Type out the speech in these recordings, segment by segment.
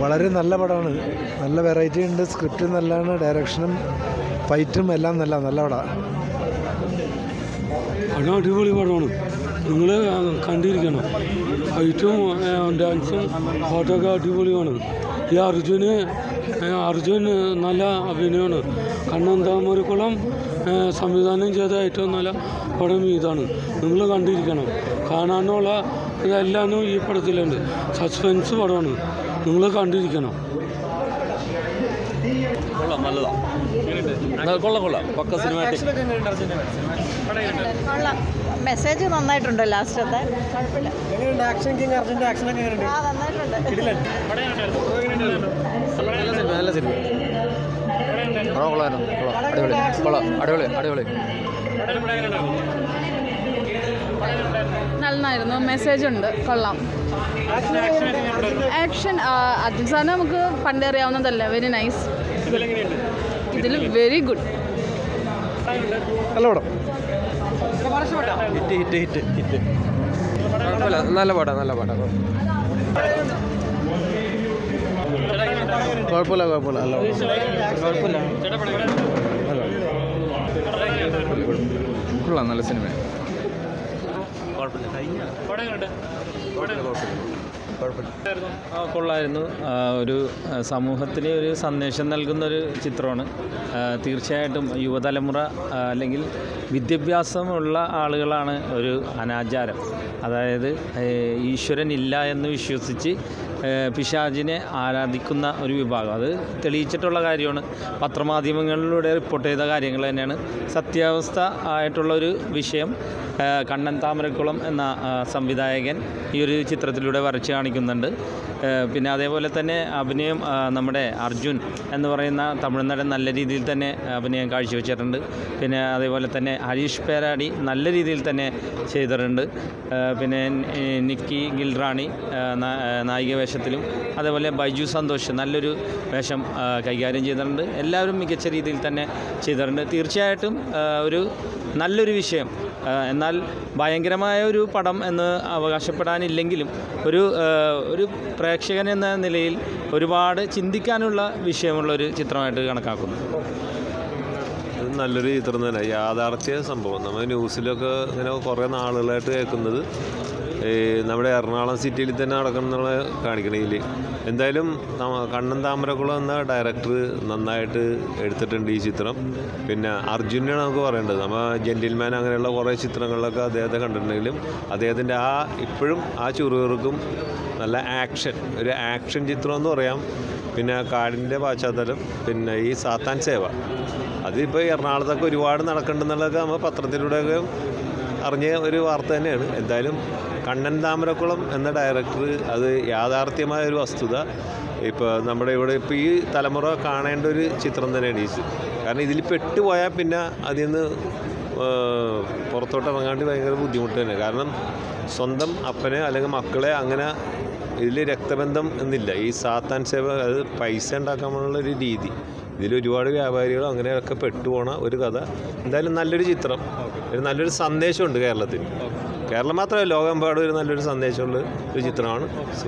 വളരെ നല്ല പടമാണ് നല്ല വെറൈറ്റി ഉണ്ട് സ്ക്രിപ്റ്റ് നല്ലതാണ് ഡയറക്ഷനും ഫൈറ്റും എല്ലാം നല്ല നല്ല പടമാണ് പടം അടിപൊളി പടമാണ് നിങ്ങൾ കണ്ടിരിക്കണം ഫൈറ്റും ഡാൻസും പാട്ടൊക്കെ അടിപൊളിയാണ് ഈ അർജുന് ഏ, അർജുൻ നല്ല അഭിനയമാണ് കണ്ണൻ താമരക്കുളം ഏ, സംവിധാനം ചെയ്ത ഏറ്റവും നല്ല പടം ഇതാണ് നിങ്ങൾ കണ്ടിരിക്കണം കാണാനുള്ള ഇതെല്ലാം ഈ പടത്തിലുണ്ട് സസ്പെൻസ് പടമാണ് നിങ്ങൾ കണ്ടിരിക്കണം കൊള്ളാം നല്ലതാണ് കൊള്ളാം കൊള്ളാം പക്ക സിനിമാറ്റിക് കൊള്ളാം മെസ്സേജ് നന്നായിട്ടുണ്ട് ലാസ്റ്റത്തെ കുഴപ്പമില്ല ആക്ഷൻ കിങ് അർജുൻ്റെ ആക്ഷനൊക്കെ എങ്ങനെയുണ്ട് ആ നന്നായിട്ടുണ്ട് നല്ല സിനിമ കൊള്ളാം കൊള്ളായിരുന്നു കൊള്ളാം അടിപൊളി കൊള്ളാം അടിപൊളി അടിപൊളി നന്നായിരുന്നു മെസ്സേജ് ഉണ്ട് കൊള്ളാം ആക്ഷൻ അർജുൻ സാറിന് നമുക്ക് പണ്ടേ അറിയാവുന്നതല്ലേ വെരി നൈസ് ഇതിൽ വെരി ഗുഡ് നല്ല പടം ഹിറ്റ് ഹിറ്റ് ഹിറ്റ് ഹിറ്റ് കുഴപ്പമില്ല നല്ല പാട്ടാ നല്ല പാട്ടാ കുഴപ്പമില്ല കുഴപ്പമില്ല നല്ല കൊള്ളാം നല്ല സിനിമ ആ, കൊള്ളായിരുന്നു ആ, ഒരു ആ, സമൂഹത്തിന് ഒരു സന്ദേശം നൽകുന്ന ഒരു ചിത്രമാണ് ആ, തീർച്ചയായിട്ടും യുവതലമുറ ആ, അല്ലെങ്കിൽ വിദ്യാഭ്യാസമുള്ള ആളുകളാണ് ഒരു അനാചാരം അതായത് ഏ, ഈശ്വരൻ ഇല്ല എന്ന് വിശ്വസിച്ച് ഏ, പിശാചിനെ ആരാധിക്കുന്ന ഒരു വിഭാഗം അത് തെളിയിച്ചിട്ടുള്ള കാര്യമാണ് പത്രമാധ്യമങ്ങളിലൂടെ റിപ്പോർട്ട് ചെയ്ത കാര്യങ്ങൾ തന്നെയാണ് സത്യാവസ്ഥ ആയിട്ടുള്ള ഒരു വിഷയം ആ, കണ്ണൻ താമരക്കുളം എന്ന ആ, സംവിധായകൻ ഈ ഒരു ചിത്രത്തിലൂടെ വരച്ച് കാണിക്കുന്നുണ്ട് ആ, പിന്നെ അതേപോലെ തന്നെ അഭിനയം ആ, നമ്മുടെ അർജുൻ എന്ന് പറയുന്ന തമിഴ്നാടൻ നല്ല രീതിയിൽ തന്നെ അഭിനയം കാഴ്ചവെച്ചിട്ടുണ്ട് പിന്നെ അതേപോലെ തന്നെ ഹരീഷ് പേരാടി നല്ല രീതിയിൽ തന്നെ ചെയ്തിട്ടുണ്ട് ആ, പിന്നെ ഏ, നിക്കി ഗിൽറാണി ആ, നാ- ആ, നായിക വേഷത്തിലും അതേപോലെ ബൈജു സന്തോഷ് നല്ലൊരു വേഷം ആ, കൈകാര്യം ചെയ്തിട്ടുണ്ട് എല്ലാവരും മികച്ച രീതിയിൽ തന്നെ ചെയ്തിട്ടുണ്ട് തീർച്ചയായിട്ടും ആ, ഒരു നല്ലൊരു വിഷയം ആ, എന്നാൽ ഭയങ്കരമായ ഒരു പടം എന്ന് അവകാശപ്പെടാനില്ലെങ്കിലും ഒരു ആ, ഒരു പ്രേക്ഷകൻ എന്ന നിലയിൽ ഒരുപാട് ചിന്തിക്കാനുള്ള വിഷയമുള്ള ഒരു ചിത്രമായിട്ട് കണക്കാക്കുന്നു ഇത് നല്ലൊരു ചിത്രം തന്നെ യാഥാർത്ഥ്യ സംഭവം നമ്മൾ ന്യൂസിലൊക്കെ ഇങ്ങനെ കുറേ നാളുകളായിട്ട് കേൾക്കുന്നത് ഈ നമ്മുടെ എറണാകുളം സിറ്റിയിൽ തന്നെ നടക്കുന്നുള്ള കാണിക്കണതിൽ എന്തായാലും നമ്മ- കണ്ണൻ താമരക്കുളം എന്ന ഡയറക്ടർ നന്നായിട്ട് എടുത്തിട്ടുണ്ട് ഈ ചിത്രം പിന്നെ അർജുനാണ് നമുക്ക് പറയേണ്ടത് നമ്മൾ ജെൻറ്റിൽമാൻ അങ്ങനെയുള്ള കുറേ ചിത്രങ്ങളിലൊക്കെ അദ്ദേഹത്തെ കണ്ടിട്ടുണ്ടെങ്കിലും അദ്ദേഹത്തിൻ്റെ ആ ഇപ്പോഴും ആ ചുറുചുറുക്കും നല്ല ആക്ഷൻ ഒരു ആക്ഷൻ ചിത്രം എന്ന് പറയാം പിന്നെ കാടിൻ്റെ പശ്ചാത്തലം പിന്നെ ഈ സാത്താൻ സേവ അതിപ്പോൾ എറണാകുളത്തൊക്കെ ഒരുപാട് നടക്കുന്നുണ്ടെന്നുള്ളതൊക്കെ നമ്മൾ പത്രത്തിലൂടെയൊക്കെ അറിഞ്ഞ ഒരു വാർത്ത തന്നെയാണ് എന്തായാലും കണ്ണൻ താമരക്കുളം എന്ന ഡയറക്ടർ അത് യാഥാർത്ഥ്യമായ ഒരു വസ്തുത ഇപ്പോൾ നമ്മുടെ ഇവിടെ ഇപ്പോൾ ഈ തലമുറ കാണേണ്ട ഒരു ചിത്രം തന്നെയാണ് ഈ ചി- കാരണം ഇതിൽ പെട്ടുപോയാൽ പിന്നെ അതിൽ നിന്ന് ഏഹ്, പുറത്തോട്ട് ഇറങ്ങാണ്ട് ഭയങ്കര ബുദ്ധിമുട്ട് തന്നെ കാരണം സ്വന്തം അപ്പനെ അല്ലെങ്കിൽ മക്കളെ അങ്ങനെ ഇതിൽ രക്തബന്ധം എന്നില്ല ഈ സാത്താൻ സേവ അത് പൈസ ഉണ്ടാക്കാനുള്ള ഒരു രീതി ഇതിൽ ഒരുപാട് വ്യാപാരികൾ അങ്ങനെയൊക്കെ പെട്ടുപോണ ഒരു കഥ എന്തായാലും നല്ലൊരു ചിത്രം ഒരു നല്ലൊരു സന്ദേശമുണ്ട് കേരളത്തിൽ കേരളം മാത്രമല്ല ലോകമെമ്പാടും ഒരു നല്ലൊരു സന്ദേശമുള്ള ഒരു ചിത്രമാണ്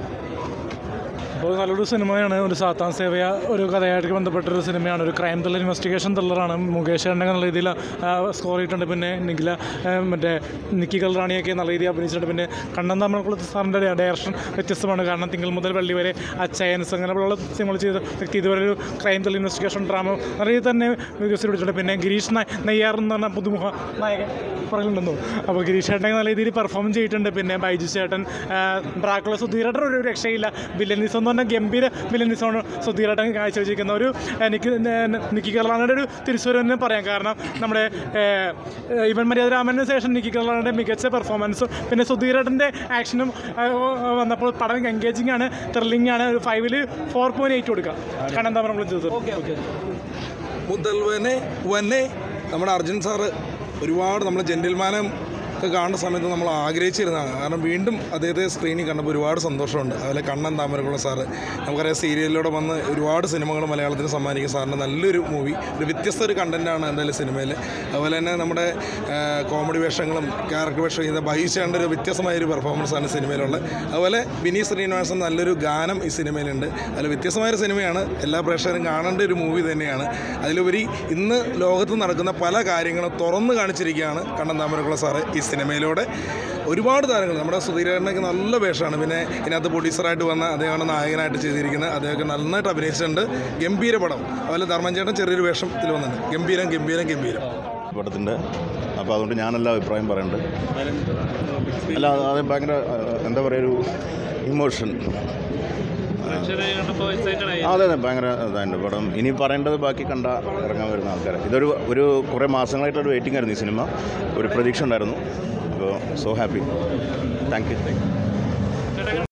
അപ്പോൾ നല്ലൊരു സിനിമയാണ് ഒരു സാത്താൻ സേവയ ഒരു കഥയായിട്ട് ബന്ധപ്പെട്ടൊരു സിനിമയാണ് ഒരു ക്രൈം ത്രില്ലർ ഇൻവെസ്റ്റിഗേഷൻ ത്രില്ലറാണ് മുകേഷ് ഏട്ടൻ നല്ല രീതിയിൽ സ്കോർ ചെയ്തിട്ടുണ്ട് പിന്നെ നിഖില ആ, മറ്റേ നിക്കി കൽറാണിയൊക്കെ നല്ല രീതിയിൽ അഭിനയിച്ചിട്ടുണ്ട് പിന്നെ കണ്ണൻ തമിഴ്ക്കുളത്ത് സാറിൻ്റെ ഡയറക്ഷൻ വ്യത്യസ്തമാണ് കാരണം തിങ്കൾ മുതൽ വെള്ളി വരെ അച്ചയൻസ് അങ്ങനെയുള്ള സിനിമകൾ ചെയ്ത വ്യക്തി ഇതുവരെ ഒരു ക്രൈം ത്രില്ലർ ഇൻവെസ്റ്റിഗേഷൻ ഡ്രാമ നല്ല രീതിയിൽ തന്നെ വികസിപ്പിച്ചിട്ടുണ്ട് പിന്നെ ഗിരീഷ് നായ് നെയ്യാർ എന്ന് പറഞ്ഞ പുതുമുഖ നായകൻ പറയുന്നുണ്ടെന്നു അപ്പോൾ ഗിരീഷ് ചേട്ടൻ നല്ല രീതിയിൽ പെർഫോം ചെയ്തിട്ടുണ്ട് പിന്നെ ബൈജു ചേട്ടൻ ഡ്രാക്കുള സുധീരേട്ടൻ ഒരു രക്ഷയില്ല വില്ലനിസം എന്ന് പറഞ്ഞാൽ ഗംഭീര വില്ലനിസമാണ് സുധീരേട്ടൻ കാഴ്ചവെച്ചിരിക്കുന്ന ഒരു എനിക്ക് നിക്കി കർലാണയുടെ ഒരു തിരിച്ചുവരവ് തന്നെ പറയാം കാരണം നമ്മുടെ ഏഹ്, ഏഹ്, ഇവൻ മര്യാദ രാമന് ശേഷം നിക്കി കർലാണയുടെ മികച്ച പെർഫോമൻസും പിന്നെ സുധീരേട്ടൻ്റെ ആക്ഷനും വന്നപ്പോൾ പടം എൻഗേജിങ് ആണ് ത്രില്ലിംഗ് ആണ് ഒരു ഫൈവിൽ ഫോർ പോയിൻറ്റ് എയ്റ്റ് കൊടുക്കാം കാരണം എന്താ നമ്മൾ ചെയ്തത് ഓക്കെ മുതൽവനെ വനെ നമ്മുടെ അർജുൻ സാറ് ഒരുപാട് നമ്മൾ ജെൻറ്റിൽമാനും ഒക്കെ കാണുന്ന സമയത്ത് നമ്മൾ ആഗ്രഹിച്ചിരുന്നതാണ് കാരണം വീണ്ടും അദ്ദേഹത്തെ സ്ക്രീനിൽ കണ്ടപ്പോൾ ഒരുപാട് സന്തോഷമുണ്ട് അതുപോലെ കണ്ണൻ താമരക്കുളം സാറ് നമുക്കറിയാം സീരിയലിലൂടെ വന്ന് ഒരുപാട് സിനിമകൾ മലയാളത്തിന് സമ്മാനിക്കും സാറിൻ്റെ നല്ലൊരു മൂവി ഒരു വ്യത്യസ്ത ഒരു കണ്ടൻറ്റാണ് എന്തായാലും സിനിമയിൽ അതുപോലെ തന്നെ നമ്മുടെ ആ, കോമഡി വേഷങ്ങളും ക്യാരക്ടർ വേഷം ചെയ്ത ബൈശാൻ്റെ ഒരു വ്യത്യസ്തമായ ഒരു പെർഫോമൻസാണ് സിനിമയിലുള്ളത് അതുപോലെ വിനീത് ശ്രീനിവാസൻ നല്ലൊരു ഗാനം ഈ സിനിമയിലുണ്ട് അതിൽ വ്യത്യസ്തമായൊരു സിനിമയാണ് എല്ലാ പ്രേക്ഷകരും കാണേണ്ട ഒരു മൂവി തന്നെയാണ് അതിലുപരി ഇന്ന് ലോകത്ത് നടക്കുന്ന പല കാര്യങ്ങളും തുറന്നു കാണിച്ചിരിക്കുകയാണ് കണ്ണൻ താമരക്കുള്ള സാറ് ഈ സിനിമയിലൂടെ ഒരുപാട് താരങ്ങൾ നമ്മുടെ സുധീരേട്ടനൊക്കെ നല്ല വേഷമാണ് പിന്നെ ഇതിനകത്ത് പ്രൊഡ്യൂസറായിട്ട് വന്ന അദ്ദേഹമാണ് നായകനായിട്ട് ചെയ്തിരിക്കുന്നത് അദ്ദേഹമൊക്കെ നന്നായിട്ട് അഭിനയിച്ചിട്ടുണ്ട് ഗംഭീര പടം അതുപോലെ ധർമ്മൻ ചേട്ടൻ ചെറിയൊരു വേഷത്തിൽ വന്നിട്ടുണ്ട് ഗംഭീരം ഗംഭീരം ഗംഭീരം പടത്തിൻ്റെ അപ്പോൾ അതുകൊണ്ട് ഞാനല്ല അഭിപ്രായം പറയുന്നുണ്ട് അല്ല അത് അത് ഭയങ്കര ആ, എന്താ പറയുക ഒരു ഇമോഷൻ അതെ അതെ ഭയങ്കര ഇതായിട്ട് പടം ഇനി പറയേണ്ടത് ബാക്കി കണ്ട ഇറങ്ങാൻ വരുന്ന ആൾക്കാർ ഇതൊരു ഒരു കുറേ മാസങ്ങളായിട്ടൊരു വെയിറ്റിംഗ് ആയിരുന്നു ഈ സിനിമ ഒരു പ്രതീക്ഷ ഉണ്ടായിരുന്നു അപ്പോൾ സോ ഹാപ്പി താങ്ക് യു